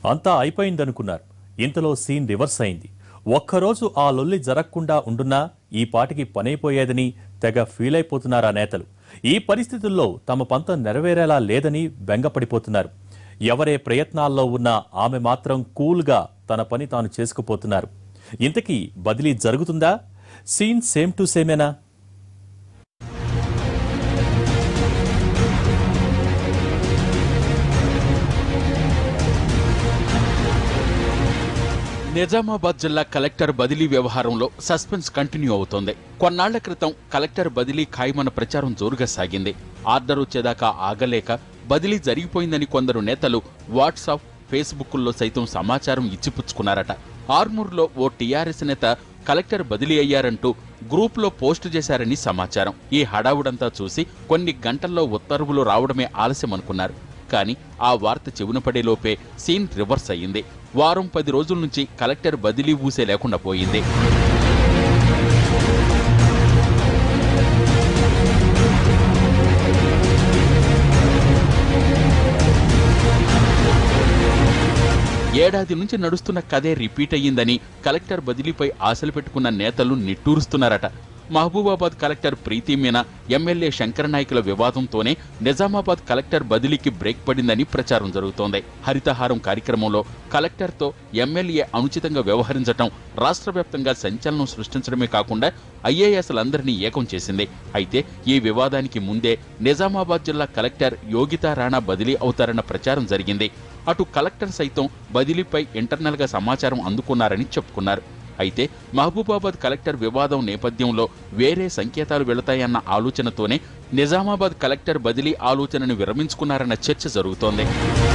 అంతా అయిపోయిందనుకున్నారు ఇంతలో scene reverse అయింది ఒక్కరోజు ఆ లొల్లి జరగకుండా ఉండున్నా ఈ పాటికి పనైపోయేదని తెగ ఫీల్ అయిపోతున్నారా నేతలు ఈ పరిస్థితుల్లో తమ పంతం నెరవేరేలా లేదని బెంగపడిపోతున్నారు ఎవరే ప్రయత్నాల్లో ఉన్నా ఆమె మాత్రం కూల్గా తన పని తాను చేసుకుపోతున్నారు ఇంతకీ బదిలీ జరుగుతుందా సీన్ సేమ్ టు సేమేనా నిజామాబాద్ జిల్లా కలెక్టర్ బదిలీ వ్యవహారంలో సస్పెన్స్ కంటిన్యూ అవుతోంది కొన్నాళ్ల క్రితం కలెక్టర్ బదిలీ ఖాయమన్న ప్రచారం జోరుగా సాగింది ఆర్డర్ వచ్చేదాకా ఆగలేక బదిలీ జరిగిపోయిందని కొందరు నేతలు వాట్సాప్ ఫేస్బుక్ల్లో సైతం సమాచారం ఇచ్చిపుచ్చుకున్నారట ఆర్మూర్లో ఓ టీఆర్ఎస్ నేత కలెక్టర్ బదిలీ అయ్యారంటూ గ్రూప్లో పోస్టు చేశారని సమాచారం ఈ హడావుడంతా చూసి కొన్ని గంటల్లో ఉత్తర్వులు రావడమే ఆలస్యం అనుకున్నారు కానీ ఆ వార్త చెవున పడేలోపే సీన్ రివర్స్ అయ్యింది వారం పది రోజుల నుంచి కలెక్టర్ బదిలీ ఊసే లేకుండా పోయింది ఏడాది నుంచి నడుస్తున్న కథే రిపీట్ అయ్యిందని కలెక్టర్ బదిలీపై ఆశలు పెట్టుకున్న నేతలు నిట్టూరుస్తున్నారట మహబూబాబాద్ కలెక్టర్ ప్రీతి మీనా ఎమ్మెల్యే శంకర నాయకుల వివాదంతోనే నిజామాబాద్ కలెక్టర్ బదిలీకి బ్రేక్ పడిందని ప్రచారం జరుగుతోంది హరితహారం కార్యక్రమంలో కలెక్టర్తో ఎమ్మెల్యే అనుచితంగా వ్యవహరించడం రాష్ట్ర వ్యాప్తంగా సంచలనం సృష్టించడమే కాకుండా ఐఏఎస్లందరినీ ఏకం చేసింది అయితే ఈ వివాదానికి ముందే నిజామాబాద్ జిల్లా కలెక్టర్ యోగితా రాణా బదిలీ అవుతారన్న ప్రచారం జరిగింది అటు కలెక్టర్ సైతం బదిలీపై ఇంటర్నల్గా సమాచారం అందుకున్నారని చెప్పుకున్నారు అయితే మహబూబాబాద్ కలెక్టర్ వివాదం నేపథ్యంలో వేరే సంకేతాలు వెళతాయన్న ఆలోచనతోనే నిజామాబాద్ కలెక్టర్ బదిలీ ఆలోచనను విరమించుకున్నారన్న చర్చ జరుగుతోంది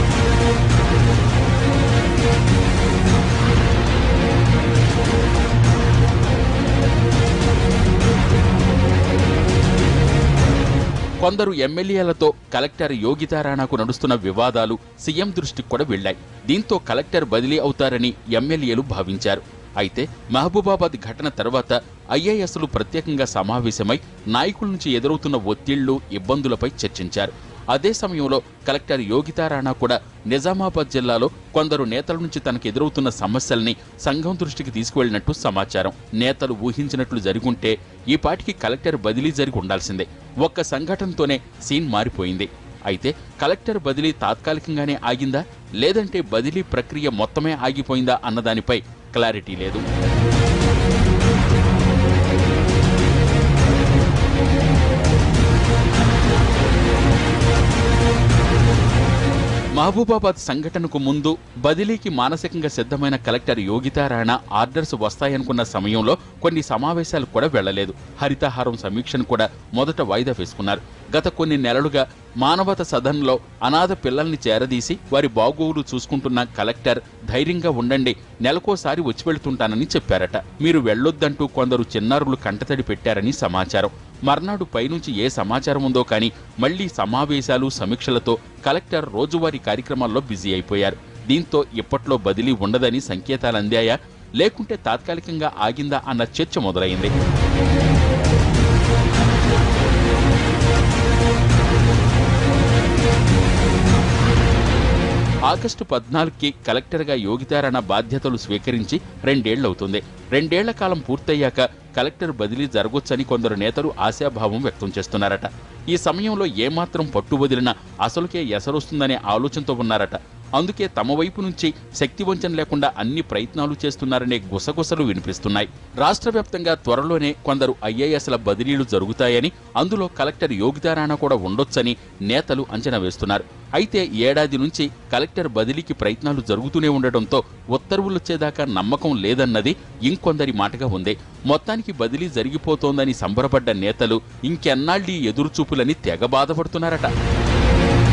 కొందరు ఎమ్మెల్యేలతో కలెక్టర్ యోగితా రాణాకు నడుస్తున్న వివాదాలు సీఎం దృష్టికి కూడా వెళ్లాయి దీంతో కలెక్టర్ బదిలీ అవుతారని ఎమ్మెల్యేలు భావించారు అయితే మహబూబాబాద్ ఘటన తర్వాత ఐఏఎస్లు ప్రత్యేకంగా సమావేశమై నాయకుల నుంచి ఎదురవుతున్న ఒత్తిళ్లు ఇబ్బందులపై చర్చించారు అదే సమయంలో కలెక్టర్ యోగితా రాణా కూడా నిజామాబాద్ జిల్లాలో కొందరు నేతల నుంచి తనకు ఎదురవుతున్న సమస్యల్ని సంఘం దృష్టికి తీసుకువెళ్లినట్టు సమాచారం నేతలు ఊహించినట్లు జరుగుంటే ఈ పాటికి కలెక్టర్ బదిలీ జరిగి ఉండాల్సిందే ఒక్క సంఘటనతోనే సీన్ మారిపోయింది అయితే కలెక్టర్ బదిలీ తాత్కాలికంగానే ఆగిందా లేదంటే బదిలీ ప్రక్రియ మొత్తమే ఆగిపోయిందా అన్నదానిపై క్లారిటీ లేదు మహబూబాబాద్ సంఘటనకు ముందు బదిలీకి మానసికంగా సిద్ధమైన కలెక్టర్ యోగితా రాణా ఆర్డర్స్ వస్తాయనుకున్న సమయంలో కొన్ని సమావేశాలు కూడా వెళ్లలేదు హరితహారం సమీక్షను కూడా మొదట వాయిదా వేసుకున్నారు గత కొన్ని నెలలుగా మానవత సదన్లో అనాథ పిల్లల్ని చేరదీసి వారి బాగోగులు చూసుకుంటున్న కలెక్టర్ ధైర్యంగా ఉండండి నెలకోసారి వచ్చి వెళ్తుంటానని చెప్పారట మీరు వెళ్ళొద్దంటూ కొందరు చిన్నారులు కంటతడి పెట్టారని సమాచారం మర్నాడు పైనుంచి ఏ సమాచారం ఉందో కానీ మళ్లీ సమావేశాలు సమీక్షలతో కలెక్టర్ రోజువారీ కార్యక్రమాల్లో బిజీ అయిపోయారు దీంతో ఇప్పట్లో బదిలీ ఉండదని సంకేతాలు అందాయా లేకుంటే తాత్కాలికంగా ఆగిందా అన్న చర్చ మొదలైంది ఆగస్టు పద్నాలుగుకి కలెక్టర్గా యోగితారాణ బాధ్యతలు స్వీకరించి రెండేళ్లవుతుంది రెండేళ్ల కాలం పూర్తయ్యాక కలెక్టర్ బదిలీ జరగొచ్చని కొందరు నేతలు ఆశాభావం వ్యక్తం చేస్తున్నారట ఈ సమయంలో ఏమాత్రం పట్టు వదిలినా అసలుకే ఎసరొస్తుందనే ఆలోచనతో ఉన్నారట అందుకే తమ వైపు నుంచి శక్తి వంచన లేకుండా అన్ని ప్రయత్నాలు చేస్తున్నారనే గుసగుసలు వినిపిస్తున్నాయి రాష్ట్ర వ్యాప్తంగా త్వరలోనే కొందరు ఐఏఎస్ల బదిలీలు జరుగుతాయని అందులో కలెక్టర్ యోగితారాణా కూడా ఉండొచ్చని నేతలు అంచనా వేస్తున్నారు అయితే ఏడాది నుంచి కలెక్టర్ బదిలీకి ప్రయత్నాలు జరుగుతూనే ఉండటంతో ఉత్తర్వులొచ్చేదాకా నమ్మకం లేదన్నది ఇంకొందరి మాటగా ఉంది మొత్తానికి బదిలీ జరిగిపోతోందని సంబరపడ్డ నేతలు ఇంకెన్నాళ్ళీ ఎదురుచూపులని తెగ బాధపడుతున్నారట